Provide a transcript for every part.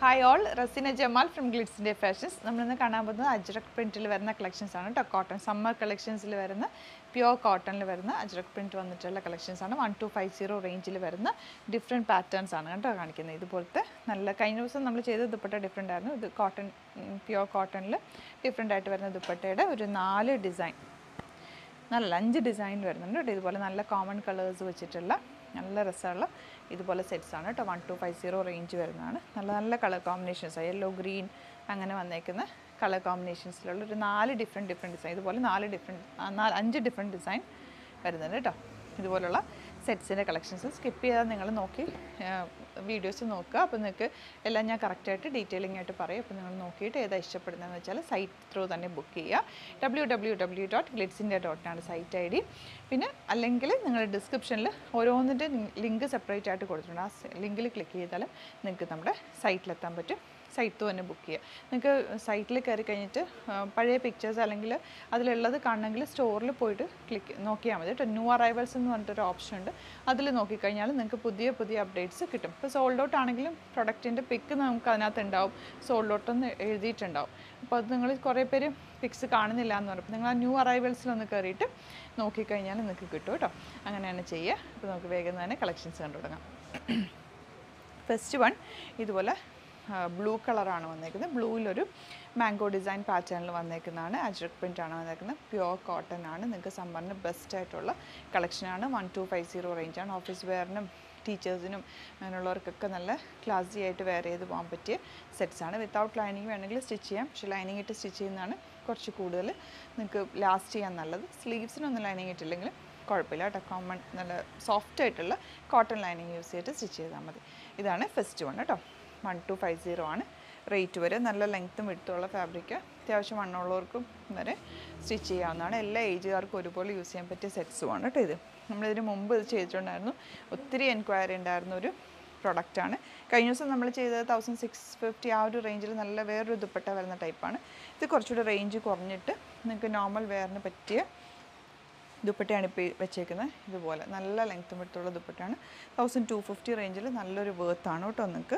hi all Rasina Jamal from ഗ്ലിറ്റ്സിൻ്റെ fashions നമ്മളിന്ന് കാണാൻ പോകുന്നത് അജ്രക് പ്രിൻറ്റിൽ വരുന്ന കളക്ഷൻസ് ആണ് കേട്ടോ കോട്ടൺ സമ്മർ കളക്ഷൻസിൽ വരുന്ന പ്യുവർ കോട്ടണിൽ വരുന്ന അജ്രക് പ്രിൻറ്റ് വന്നിട്ടുള്ള കളക്ഷൻസ് ആണ് വൺ ടു ഫൈവ് സീറോ റേഞ്ചിൽ വരുന്ന ഡിഫറെൻറ്റ് പാറ്റേൺസ് ആണ് കേട്ടോ കാണിക്കുന്നത് ഇതുപോലത്തെ നല്ല കഴിഞ്ഞ ദിവസം നമ്മൾ ചെയ്ത ദുപ്പട്ട ഡിഫറെൻ്റ് ആയിരുന്നു ഇത് കോട്ടൺ പ്യുവർ കോട്ടണിൽ ഡിഫറെൻ്റ് ആയിട്ട് വരുന്ന ദുപ്പട്ടയുടെ ഒരു നാല് ഡിസൈൻ നല്ല അഞ്ച് ഡിസൈൻ വരുന്നുണ്ട് കേട്ടോ ഇതുപോലെ നല്ല കോമൺ കളേഴ്സ് വെച്ചിട്ടുള്ള നല്ല രസമുള്ള ഇതുപോലെ സെറ്റ്സ് ആണ് കേട്ടോ one two five zero range വരുന്നതാണ് നല്ല നല്ല കളർ കോമ്പിനേഷൻസ് യെല്ലോ ഗ്രീൻ അങ്ങനെ വന്നേക്കുന്ന കളർ കോമ്പിനേഷൻസിലുള്ള ഒരു നാല് ഡിഫറെൻറ്റ് ഡിഫറെൻറ്റ് ഡിസൈൻ ഇതുപോലെ നാല് ഡിഫറെൻറ്റ് നാല് അഞ്ച് ഡിഫറെൻറ്റ് ഡിസൈൻ വരുന്നുണ്ട് കേട്ടോ ഇതുപോലുള്ള സെറ്റ്സിൻ്റെ കളക്ഷൻസ് സ്കിപ്പ് ചെയ്താൽ നിങ്ങൾ നോക്കി വീഡിയോസ് നോക്കുക അപ്പോൾ നിങ്ങൾക്ക് എല്ലാം ഞാൻ കറക്റ്റായിട്ട് ഡീറ്റെയിലിംഗ് ആയിട്ട് പറയും അപ്പോൾ നിങ്ങൾ നോക്കിയിട്ട് ഏതാ ഇഷ്ടപ്പെടുന്നതെന്ന് വെച്ചാൽ സൈറ്റ് ത്രൂ തന്നെ ബുക്ക് ചെയ്യുക W W W dot Glitz India ഡോട്ടിനാണ് സൈറ്റ് ഐ ഡി പിന്നെ അല്ലെങ്കിൽ നിങ്ങൾ ഡിസ്ക്രിപ്ഷനിൽ ഓരോന്നിൻ്റെ ലിങ്ക് സെപ്പറേറ്റ് ആയിട്ട് കൊടുത്തിട്ടുണ്ട് ആ ലിങ്കിൽ ക്ലിക്ക് ചെയ്താൽ നിങ്ങൾക്ക് നമ്മുടെ സൈറ്റിലെത്താൻ പറ്റും സൈറ്റ് തന്നെ ബുക്ക് ചെയ്യുക നിങ്ങൾക്ക് സൈറ്റിൽ കയറി കഴിഞ്ഞിട്ട് ആ, പഴയ പിക്ചേഴ്സ് അല്ലെങ്കിൽ അതിലുള്ളത് കാണണമെങ്കിൽ സ്റ്റോറിൽ പോയിട്ട് ക്ലിക്ക് നോക്കിയാൽ മതി കേട്ടോ ന്യൂ അറൈവൽസ് എന്ന് പറഞ്ഞിട്ടൊരു ഓപ്ഷൻ ഉണ്ട് അതിൽ നോക്കിക്കഴിഞ്ഞാൽ നിങ്ങൾക്ക് പുതിയ പുതിയ അപ്ഡേറ്റ്സ് കിട്ടും ഇപ്പോൾ സോൾഡ് ഔട്ട് ആണെങ്കിലും പ്രൊഡക്റ്റിൻ്റെ പിക്ക് നമുക്ക് അതിനകത്ത് ഉണ്ടാവും സോൾഡ് ഔട്ട് എന്ന് എഴുതിയിട്ടുണ്ടാവും അപ്പോൾ അത് നിങ്ങൾ കുറേ പേര് പിക്സ് കാണുന്നില്ല എന്ന് പറയും അപ്പോൾ നിങ്ങൾ ആ ന്യൂ അറൈവൽസിലൊന്ന് കയറിയിട്ട് നോക്കിക്കഴിഞ്ഞാൽ നിങ്ങൾക്ക് കിട്ടും കേട്ടോ അങ്ങനെയാണ് ചെയ്യുക അപ്പോൾ നമുക്ക് വേഗം തന്നെ കളക്ഷൻസ് കണ്ടു തുടങ്ങാം ഫസ്റ്റ് വൺ ഇതുപോലെ ബ്ലൂ കളറാണ് വന്നേക്കുന്നത് ബ്ലൂവിലൊരു മാംഗോ ഡിസൈൻ പാറ്റേണിൽ വന്നേക്കുന്നതാണ് അജ്രക് പ്രിൻ്റ് ആണ് വന്നേക്കുന്നത് പ്യുവർ കോട്ടൺ ആണ് നിങ്ങൾക്ക് സമ്മറിന് ബെസ്റ്റ് ആയിട്ടുള്ള കളക്ഷനാണ് വൺ ടു ഫൈവ് സീറോ റേഞ്ചാണ് ഓഫീസ് വെയറിനും ടീച്ചേഴ്സിനും അങ്ങനെയുള്ളവർക്കൊക്കെ നല്ല ക്ലാസി ആയിട്ട് വെയർ ചെയ്ത് പോകാൻ പറ്റിയ സെറ്റ്സ് ആണ് വിത്തൗട്ട് ലൈനിങ് വേണമെങ്കിൽ സ്റ്റിച്ച് ചെയ്യാം പക്ഷേ ലൈനിങ് ഇട്ട് സ്റ്റിച്ച് ചെയ്യുന്നതാണ് കുറച്ച് കൂടുതൽ നിങ്ങൾക്ക് ലാസ്റ്റ് ചെയ്യാൻ നല്ലത് സ്ലീവ്സിനൊന്നും ലൈനിങ് ഇട്ടില്ലെങ്കിൽ കുഴപ്പമില്ല കേട്ടോ കോമൺ നല്ല സോഫ്റ്റ് ആയിട്ടുള്ള കോട്ടൺ ലൈനിങ് യൂസ് ചെയ്തിട്ട് സ്റ്റിച്ച് ചെയ്താൽ മതി ഇതാണ് ഫസ്റ്റ് വൺ കേട്ടോ വൺ ടു ഫൈവ് സീറോ ആണ് റേറ്റ് വരെ നല്ല ലെങ്ത്തും വിടുത്തുള്ള ഫാബ്രിക് അത്യാവശ്യം വണ്ണമുള്ളവർക്കും വരെ സ്റ്റിച്ച് ചെയ്യാവുന്നതാണ് എല്ലാ ഏജുകാർക്കും ഒരുപോലെ യൂസ് ചെയ്യാൻ പറ്റിയ സെറ്റ്സുമാണ് കേട്ടോ ഇത് നമ്മളിതിന് മുമ്പ് ഇത് ചെയ്തിട്ടുണ്ടായിരുന്നു ഒത്തിരി എൻക്വയറി ഉണ്ടായിരുന്ന ഒരു പ്രൊഡക്റ്റാണ് കഴിഞ്ഞ ദിവസം നമ്മൾ ചെയ്തത് തൗസൻഡ് സിക്സ് ഫിഫ്റ്റി ആ ഒരു റേഞ്ചിൽ നല്ല വേറൊരു ദുപ്പട്ട വരുന്ന ടൈപ്പാണ് ഇത് കുറച്ചുകൂടി റേഞ്ച് കുറഞ്ഞിട്ട് നിങ്ങൾക്ക് നോർമൽ വെയറിന് പറ്റിയ ദുപ്പട്ടയാണ് ഇപ്പോൾ വെച്ചേക്കുന്നത് ഇതുപോലെ നല്ല ലെങ്ത്തും വിടുത്തുള്ള ദുപ്പട്ടയാണ് തൗസൻഡ് ടു ഫിഫ്റ്റി റേഞ്ചിൽ നല്ലൊരു വേർത്താണ് കേട്ടോ നിങ്ങൾക്ക്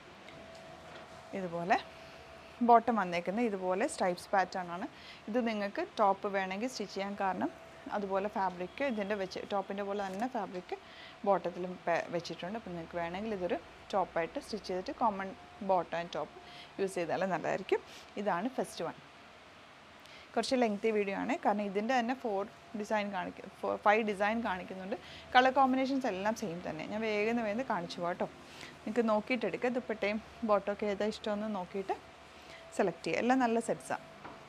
ഇതുപോലെ ബോട്ടം വന്നേക്കുന്നത് ഇതുപോലെ സ്ട്രൈപ്സ് പാറ്റേൺ ആണ് ഇത് നിങ്ങൾക്ക് ടോപ്പ് വേണമെങ്കിൽ സ്റ്റിച്ച് ചെയ്യാൻ കാരണം അതുപോലെ ഫാബ്രിക് ഇതിൻ്റെ വെച്ച് ടോപ്പിൻ്റെ പോലെ തന്നെ ഫാബ്രിക് ബോട്ടത്തിലും വെച്ചിട്ടുണ്ട് അപ്പോൾ നിങ്ങൾക്ക് വേണമെങ്കിൽ ഇതൊരു ടോപ്പായിട്ട് സ്റ്റിച്ച് ചെയ്തിട്ട് common bottom and top use ചെയ്താൽ നല്ലതായിരിക്കും ഇതാണ് ഫസ്റ്റ് വൺ കുറച്ച് ലെങ്തി വീഡിയോ ആണ് കാരണം ഇതിൻ്റെ തന്നെ ഫോർ ഡിസൈൻ കാണിക്കും ഫോർ ഫൈവ് ഡിസൈൻ കാണിക്കുന്നുണ്ട് കളർ കോമ്പിനേഷൻസ് എല്ലാം സെയിം തന്നെ ഞാൻ വേഗം വേഗം കാണിച്ചു പോട്ടോ നിങ്ങൾക്ക് നോക്കിയിട്ട് എടുക്കുക ദുപ്പട്ടയും ബോട്ടമൊക്കെ ഏതാ ഇഷ്ടമെന്ന് നോക്കിയിട്ട് സെലക്ട് ചെയ്യുക എല്ലാം നല്ല സെറ്റ്സാണ്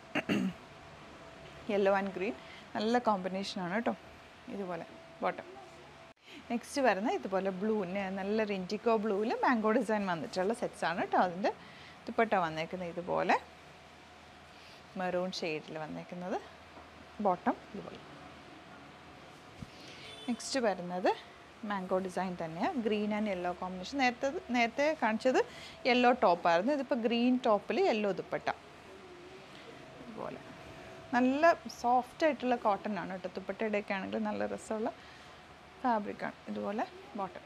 യെല്ലോ ആൻഡ് ഗ്രീൻ നല്ല കോമ്പിനേഷനാണ് കേട്ടോ ഇതുപോലെ ബോട്ടം നെക്സ്റ്റ് വരുന്ന ഇതുപോലെ ബ്ലൂവിന് നല്ലൊരു ഇൻഡിക്കോ ബ്ലൂവിൽ മാംഗോ ഡിസൈൻ വന്നിട്ടുള്ള സെറ്റ്സാണ് കേട്ടോ അതിൻ്റെ ദുപ്പട്ട വന്നേക്കുന്നത് ഇതുപോലെ മെറൂൺ ഷെയ്ഡിൽ വന്നേക്കുന്നത് ബോട്ടം ഇതുപോലെ നെക്സ്റ്റ് വരുന്നത് മാംഗോ ഡിസൈൻ തന്നെയാണ് ഗ്രീൻ ആൻഡ് യെല്ലോ കോമ്പിനേഷൻ നേരത്തെ നേരത്തെ കാണിച്ചത് യെല്ലോ ടോപ്പായിരുന്നു ഇതിപ്പോൾ ഗ്രീൻ ടോപ്പിൽ യെല്ലോ ദുപ്പട്ട ഇതുപോലെ നല്ല സോഫ്റ്റ് ആയിട്ടുള്ള കോട്ടൺ ആണ് കേട്ടോ ദുപ്പട്ടയുടെയൊക്കെ ആണെങ്കിൽ നല്ല രസമുള്ള ഫാബ്രിക്കാണ് ഇതുപോലെ ബോട്ടം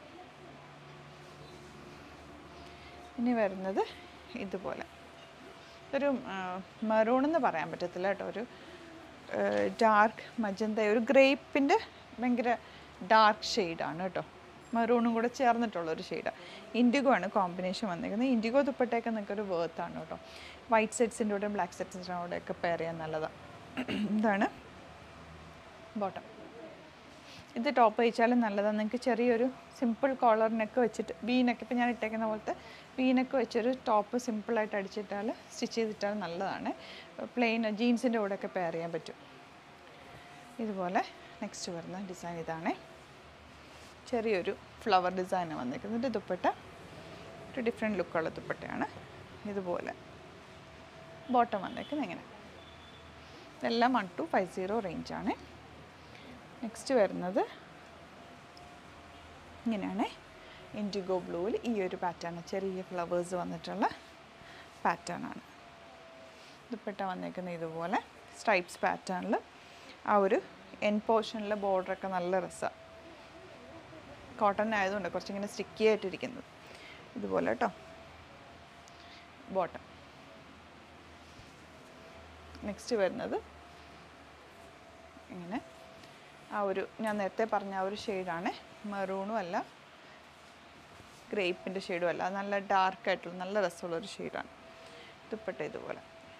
ഇനി വരുന്നത് ഇതുപോലെ ഒരു മെറൂൺ എന്ന് പറയാൻ പറ്റത്തില്ല കേട്ടോ ഒരു ഡാർക്ക് മജന്ത ഒരു ഗ്രേപ്പിൻ്റെ ഭയങ്കര ഡാർക്ക് ഷെയ്ഡാണ് കേട്ടോ മെറൂണും കൂടെ ചേർന്നിട്ടുള്ള ഒരു ഷെയ്ഡാണ് ഇൻഡിഗോ ആണ് കോമ്പിനേഷൻ വന്നിരിക്കുന്നത് ഇൻഡിഗോ ദുപ്പട്ടയൊക്കെ നിങ്ങൾക്ക് ഒരു വേർത്താണ് കേട്ടോ വൈറ്റ് സെറ്റ്സിൻ്റെ കൂടെ ബ്ലാക്ക് സെറ്റ്സിൻ്റെ കൂടെ ഒക്കെ പെയർ ചെയ്യാൻ നല്ലതാണ് ഇതാണ് ബോട്ടം ഇത് ടോപ്പ് വെച്ചാലും നല്ലതാണ് നിങ്ങൾക്ക് ചെറിയൊരു സിമ്പിൾ കോളറിനൊക്കെ വെച്ചിട്ട് വീനൊക്കെ ഇപ്പോൾ ഞാൻ ഇട്ടേക്കുന്ന പോലത്തെ വീനൊക്കെ വെച്ചൊരു ടോപ്പ് സിമ്പിളായിട്ട് അടിച്ചിട്ടാൽ സ്റ്റിച്ച് ചെയ്തിട്ടാൽ നല്ലതാണ് പ്ലെയിൻ ജീൻസിൻ്റെ കൂടെയൊക്കെ പെയർ ചെയ്യാൻ പറ്റും ഇതുപോലെ നെക്സ്റ്റ് വരുന്ന ഡിസൈൻ ഇതാണ് ചെറിയൊരു ഫ്ലവർ ഡിസൈൻ വന്നിരിക്കുന്നത് ദുപ്പട്ട ഒരു ഡിഫറെൻറ്റ് ലുക്കുള്ള ദുപ്പട്ടയാണ് ഇതുപോലെ ബോട്ടം വന്നേക്കുന്നത് ഇങ്ങനെ ഇതെല്ലാം വൺ ടു ഫൈവ് സീറോ റേഞ്ചാണ് നെക്സ്റ്റ് വരുന്നത് ഇങ്ങനെയാണ് ഇൻഡിഗോ ബ്ലൂവിൽ ഈ ഒരു പാറ്റേൺ ചെറിയ ഫ്ലവേഴ്സ് വന്നിട്ടുള്ള പാറ്റേൺ ആണ് ദുപ്പട്ട വന്നേക്കുന്നത് ഇതുപോലെ സ്ട്രൈപ്സ് പാറ്റേണിൽ ആ ഒരു എൻ പോർഷനിലെ ബോർഡറൊക്കെ നല്ല രസമാണ് കോട്ടൺ ആയതുകൊണ്ട് കുറച്ചിങ്ങനെ സ്റ്റിക്കി ആയിട്ടിരിക്കുന്നത് ഇതുപോലെ കേട്ടോ ബോട്ടം നെക്സ്റ്റ് വരുന്നത് ഇങ്ങനെ ആ ഒരു ഞാൻ നേരത്തെ പറഞ്ഞ ആ ഒരു ഷെയ്ഡാണ് മെറൂണും അല്ല ഗ്രേപ്പിൻ്റെ ഷെയ്ഡും അല്ല അത് നല്ല ഡാർക്ക് ആയിട്ടുള്ള നല്ല രസമുള്ള ഒരു ഷെയ്ഡാണ് ദുപ്പട്ട ഇതുപോലെ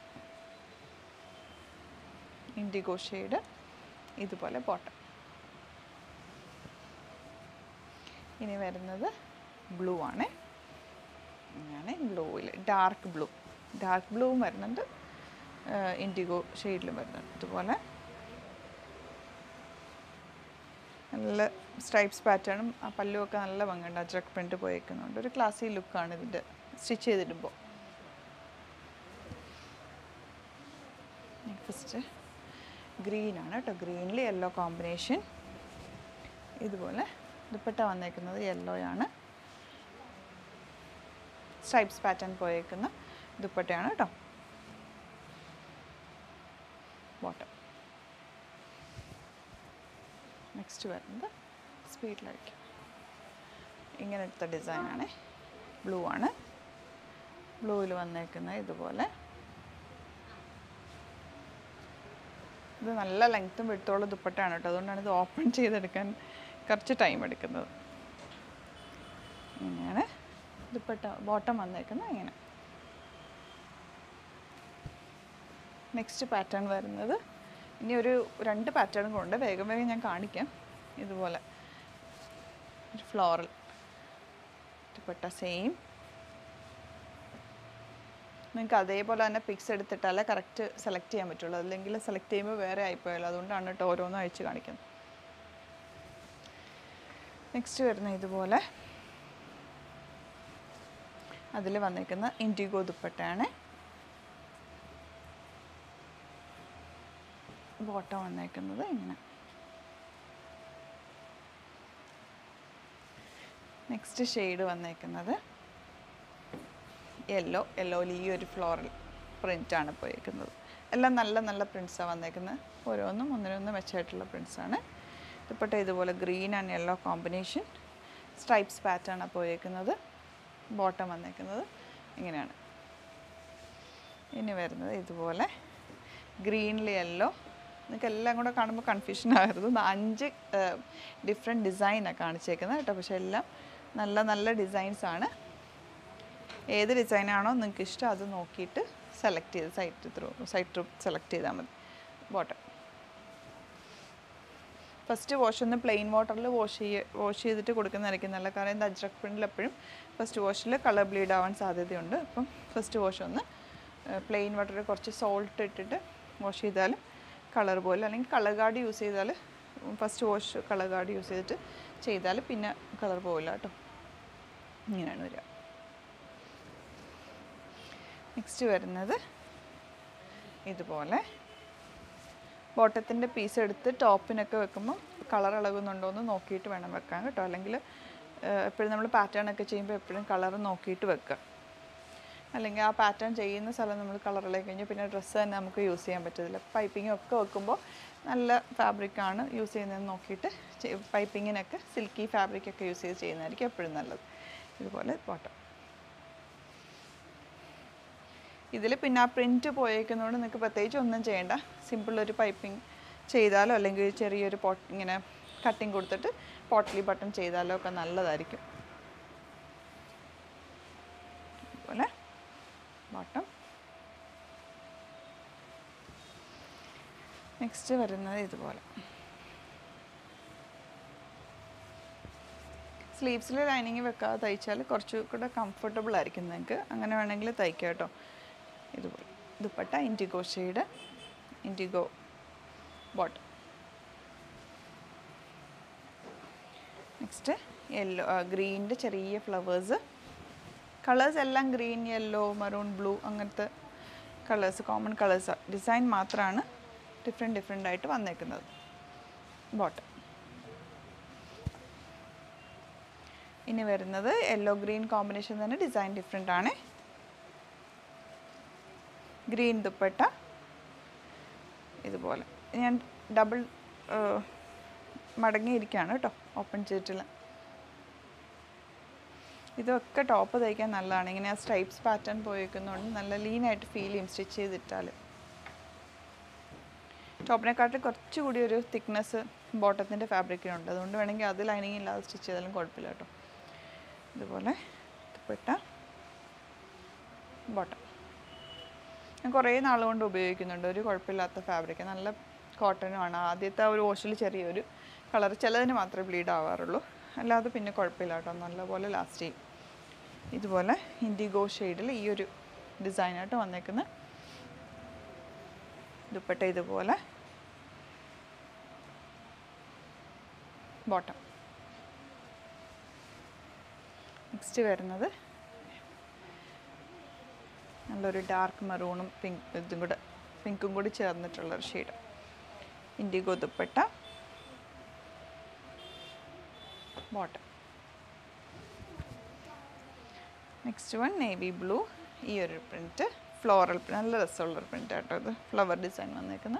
ഇൻഡിഗോ ഷെയ്ഡ് ഇതുപോലെ ബോട്ടം ഇനി വരുന്നത് ബ്ലൂ ആണ് ഇങ്ങനെ ബ്ലൂവിൽ ഡാർക്ക് ബ്ലൂ ഡാർക്ക് ബ്ലൂവും വരുന്നുണ്ട് ഇൻഡിഗോ ഷെയ്ഡിലും വരുന്നുണ്ട് ഇതുപോലെ നല്ല സ്ട്രൈപ്സ് പാറ്റേണും ആ പല്ലുമൊക്കെ നല്ല ഭംഗിയുണ്ട് അജ്രക് പ്രിൻറ്റ് പോയേക്കുന്നുണ്ട് ഒരു ക്ലാസി ലുക്കാണ് ഇതിൻ്റെ സ്റ്റിച്ച് ചെയ്തിടുമ്പോൾ നെക്സ്റ്റ് ഗ്രീനാണ് കേട്ടോ ഗ്രീനിൽ യെല്ലോ കോമ്പിനേഷൻ ഇതുപോലെ ദുപ്പട്ട വന്നേക്കുന്നത് യെല്ലോയാണ് സ്ട്രൈപ്സ് പാറ്റേൺ പോയേക്കുന്ന ദുപ്പട്ടയാണ് കേട്ടോ ബോട്ടം നെക്സ്റ്റ് വരുന്നത് സ്പീഡിലായിരിക്കും ഇങ്ങനത്തെ ഡിസൈനാണ് ബ്ലൂ ആണ് ബ്ലൂവിൽ വന്നേക്കുന്ന ഇതുപോലെ ഇത് നല്ല ലെങ്ത്തും വിടുത്തോളം ദുപ്പട്ടയാണ് കേട്ടോ അതുകൊണ്ടാണ് ഇത് ഓപ്പൺ ചെയ്തെടുക്കാൻ കുറച്ച് ടൈം എടുക്കുന്നത് ഇങ്ങനെ ദുപ്പട്ട ബോട്ടം വന്നേക്കുന്നത് ഇങ്ങനെ നെക്സ്റ്റ് പാറ്റേൺ വരുന്നത് ഇനി ഒരു രണ്ട് പാറ്റേൺ കൊണ്ട് വേഗം വേഗം ഞാൻ കാണിക്കാം ഇതുപോലെ ഒരു ഫ്ലോറൽ ദുപ്പട്ട സെയിം നിങ്ങൾക്ക് അതേപോലെ തന്നെ പിക്സ് എടുത്തിട്ടാലേ കറക്റ്റ് സെലക്ട് ചെയ്യാൻ പറ്റുള്ളൂ അല്ലെങ്കിൽ സെലക്ട് ചെയ്യുമ്പോൾ വേറെ ആയിപ്പോയല്ലോ അതുകൊണ്ടാണ് കേട്ടോ ഓരോന്നും അയച്ച് കാണിക്കുന്നത് നെക്സ്റ്റ് വരുന്ന ഇതുപോലെ അതിൽ വന്നിരിക്കുന്ന ഇൻഡിഗോ ദുപ്പട്ടയാണ് ബോട്ടം വന്നേക്കുന്നത് ഇങ്ങനെ നെക്സ്റ്റ് ഷെയ്ഡ് വന്നേക്കുന്നത് യെല്ലോ യെല്ലോയിൽ ഈ ഒരു ഫ്ലോറൽ പ്രിൻ്റാണ് പോയേക്കുന്നത് എല്ലാം നല്ല നല്ല പ്രിൻസാണ് വന്നേക്കുന്നത് ഓരോന്നും ഒന്നിനൊന്നും മെച്ചമായിട്ടുള്ള പ്രിൻസാണ് ദുപ്പട്ട ഇതുപോലെ green and yellow combination stripes പാറ്റേണാണ് പോയേക്കുന്നത് ബോട്ടം വന്നേക്കുന്നത് ഇങ്ങനെയാണ് ഇനി വരുന്നത് ഇതുപോലെ ഗ്രീനിൽ യെല്ലോ നിങ്ങൾക്ക് എല്ലാം കൂടെ കാണുമ്പോൾ കൺഫ്യൂഷൻ ആയിരുന്നു ഇത് അഞ്ച് ഡിഫറെൻറ്റ് ഡിസൈനാണ് കാണിച്ചേക്കുന്നത് കേട്ടോ പക്ഷേ എല്ലാം നല്ല നല്ല ഡിസൈൻസ് ആണ് ഏത് ഡിസൈനാണോ നിങ്ങൾക്ക് ഇഷ്ടം അത് നോക്കിയിട്ട് സെലക്ട് ചെയ്ത് site through site through select ചെയ്താൽ മതി ബോട്ടം ഫസ്റ്റ് വാഷ് ഒന്ന് പ്ലെയിൻ വാട്ടറിൽ വാഷ് ചെയ്യ വാഷ് ചെയ്തിട്ട് കൊടുക്കുന്നതായിരിക്കും നല്ല കാരണം ഇത് അജ്രക് പ്രിൻറ്റിൽ എപ്പോഴും ഫസ്റ്റ് വാഷിൽ കളർ ബ്ലീഡ് ആവാൻ സാധ്യതയുണ്ട് അപ്പം ഫസ്റ്റ് വാഷ് ഒന്ന് പ്ലെയിൻ വാട്ടറിൽ കുറച്ച് സോൾട്ട് ഇട്ടിട്ട് വാഷ് ചെയ്താലും കളർ പോലെ അല്ലെങ്കിൽ കളർ ഗാർഡ് യൂസ് ചെയ്താൽ first wash colour guard use ചെയ്തിട്ട് ചെയ്താൽ പിന്നെ കളർ പോവില്ല കേട്ടോ ഇങ്ങനെയാണ് വരിക നെക്സ്റ്റ് വരുന്നത് ഇതുപോലെ ബോട്ടത്തിൻ്റെ പീസ് എടുത്ത് ടോപ്പിനൊക്കെ വെക്കുമ്പോൾ കളർ ഇളകുന്നുണ്ടോ എന്ന് നോക്കിയിട്ട് വേണം വെക്കാൻ കേട്ടോ അല്ലെങ്കിൽ എപ്പോഴും നമ്മൾ പാറ്റേൺ ഒക്കെ ചെയ്യുമ്പോൾ എപ്പോഴും കളർ നോക്കിയിട്ട് വെക്കുക അല്ലെങ്കിൽ ആ പാറ്റേൺ ചെയ്യുന്ന സ്ഥലം നമ്മൾ കളർ ഇളകി കഴിഞ്ഞാൽ പിന്നെ ഡ്രസ്സ് തന്നെ നമുക്ക് യൂസ് ചെയ്യാൻ പറ്റത്തില്ല പൈപ്പിംഗ് ഒക്കെ വെക്കുമ്പോൾ നല്ല ഫാബ്രിക്കാണ് യൂസ് ചെയ്യുന്നതെന്ന് നോക്കിയിട്ട് പൈപ്പിങ്ങിനൊക്കെ സിൽക്കി ഫാബ്രിക് ഒക്കെ യൂസ് ചെയ്ത് ചെയ്യുന്നതായിരിക്കും എപ്പോഴും നല്ലത് ഇതുപോലെ ബോട്ടം ഇതിൽ പിന്നെ ആ പ്രിൻറ്റ് പോയേക്കുന്നതുകൊണ്ട് നിങ്ങൾക്ക് പ്രത്യേകിച്ച് ഒന്നും ചെയ്യേണ്ട സിമ്പിൾ ഒരു പൈപ്പിംഗ് ചെയ്താലോ അല്ലെങ്കിൽ ചെറിയൊരു പോട്ട് ഇങ്ങനെ കട്ടിങ് കൊടുത്തിട്ട് പോട്ട്ലി ബട്ടൺ ചെയ്താലോ ഒക്കെ നല്ലതായിരിക്കും അതുപോലെ ബോട്ടം നെക്സ്റ്റ് വരുന്നത് ഇതുപോലെ സ്ലീവ്സിൽ ലൈനിങ് വെക്കാതെ തയ്ച്ചാൽ കുറച്ച് കൂടെ കംഫർട്ടബിൾ ആയിരിക്കും നിങ്ങൾക്ക് അങ്ങനെ വേണമെങ്കിൽ തയ്ക്കാം കേട്ടോ ഇതുപോലെ dupatta indigo shade indigo bottom next yellow ഗ്രീനിൻ്റെ ചെറിയ ഫ്ലവേഴ്സ് കളേഴ്സ് എല്ലാം ഗ്രീൻ യെല്ലോ മറൂൺ ബ്ലൂ അങ്ങനത്തെ കളേഴ്സ് കോമൺ കളേഴ്സ് ഡിസൈൻ മാത്രമാണ് ഡിഫറെൻറ്റ് ഡിഫറെൻ്റ് ആയിട്ട് വന്നേക്കുന്നത് ബോട്ടം ഇനി വരുന്നത് യെല്ലോ ഗ്രീൻ കോമ്പിനേഷൻ തന്നെ ഡിസൈൻ ഡിഫറെൻ്റ് ആണ് ഗ്രീൻ ദുപ്പട്ട ഇതുപോലെ ഞാൻ ഡബിൾ മടങ്ങിയിരിക്കുകയാണ് കേട്ടോ ഓപ്പൺ ചെയ്തിട്ടില്ല ഇതൊക്കെ ടോപ്പ് തയ്ക്കാൻ നല്ലതാണ് ഇങ്ങനെ ആ സ്ട്രൈപ്സ് പാറ്റേൺ പോയേക്കുന്നതുകൊണ്ട് നല്ല ലീനായിട്ട് ഫീൽ ചെയ്യും സ്റ്റിച്ച് ചെയ്തിട്ടാൽ ടോപ്പിനെക്കാട്ടിൽ കുറച്ചുകൂടി ഒരു തിക്നെസ് ബോട്ടത്തിൻ്റെ ഫാബ്രിക്കിനുണ്ട് അതുകൊണ്ട് വേണമെങ്കിൽ അത് ലൈനിങ് ഇല്ലാതെ സ്റ്റിച്ച് ചെയ്താലും കുഴപ്പമില്ല കേട്ടോ ഇതുപോലെ ദുപ്പട്ട ബോട്ടം ഞാൻ കുറേ നാൾ കൊണ്ട് ഉപയോഗിക്കുന്നുണ്ട് ഒരു കുഴപ്പമില്ലാത്ത ഫാബ്രിക് നല്ല കോട്ടനുമാണ് ആദ്യത്തെ ആ ഒരു വാഷിൽ ചെറിയൊരു കളർ ചിലതിന് മാത്രമേ ബ്ലീഡ് ആവാറുള്ളൂ അല്ലാതെ പിന്നെ കുഴപ്പമില്ല കേട്ടോ നല്ലപോലെ ലാസ്റ്റ് ചെയ്യും ഇതുപോലെ ഇൻഡിഗോ ഷെയ്ഡിൽ ഈ ഒരു ഡിസൈനായിട്ട് വന്നേക്കുന്ന ദുപ്പട്ട ഇതുപോലെ ബോട്ടം നെക്സ്റ്റ് വരുന്നത് നല്ലൊരു ഡാർക്ക് മെറൂണും പിങ്ക് ഇതും കൂടെ പിങ്കും കൂടി ചേർന്നിട്ടുള്ളൊരു shade indigo dupatta bottom next one navy blue ഈ ഒരു പ്രിൻറ്റ് ഫ്ലോറൽ നല്ല രസമുള്ളൊരു പ്രിൻ്റ് ആട്ടോ ഇത് ഫ്ലവർ ഡിസൈൻ വന്നേക്കുന്ന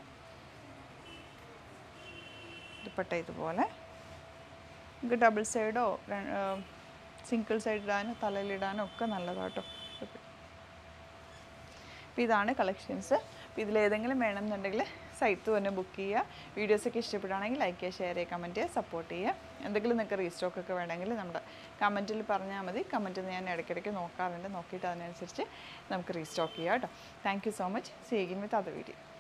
ദുപ്പട്ട ഇതുപോലെ നമുക്ക് ഡബിൾ സൈഡോ സിംഗിൾ സൈഡ് ഇടാനോ തലയിലിടാനോ ഒക്കെ നല്ലതാട്ടോ അപ്പോൾ ഇതാണ് കളക്ഷൻസ് അപ്പോൾ ഇതിലേതെങ്കിലും വേണമെന്നുണ്ടെങ്കിൽ സൈറ്റ് തന്നെ ബുക്ക് ചെയ്യുക വീഡിയോസൊക്കെ ഇഷ്ടപ്പെടുകയാണെങ്കിൽ ലൈക്ക് ചെയ്യുക ഷെയർ ചെയ്യുക കമൻറ്റ് ചെയ്യുക സപ്പോർട്ട് ചെയ്യുക എന്തെങ്കിലും നിങ്ങൾക്ക് റീസ്റ്റോക്ക് ഒക്കെ വേണമെങ്കിൽ നമ്മുടെ കമൻറ്റിൽ പറഞ്ഞാൽ മതി കമൻറ്റ് ഞാൻ ഇടയ്ക്കിടയ്ക്ക് നോക്കാറുണ്ട് നോക്കിയിട്ട് അതിനനുസരിച്ച് നമുക്ക് റീസ്റ്റോക്ക് ചെയ്യാം കേട്ടോ താങ്ക് യു സോ മച്ച് സീഗിൻ വിത്ത് അത് വീഡിയോ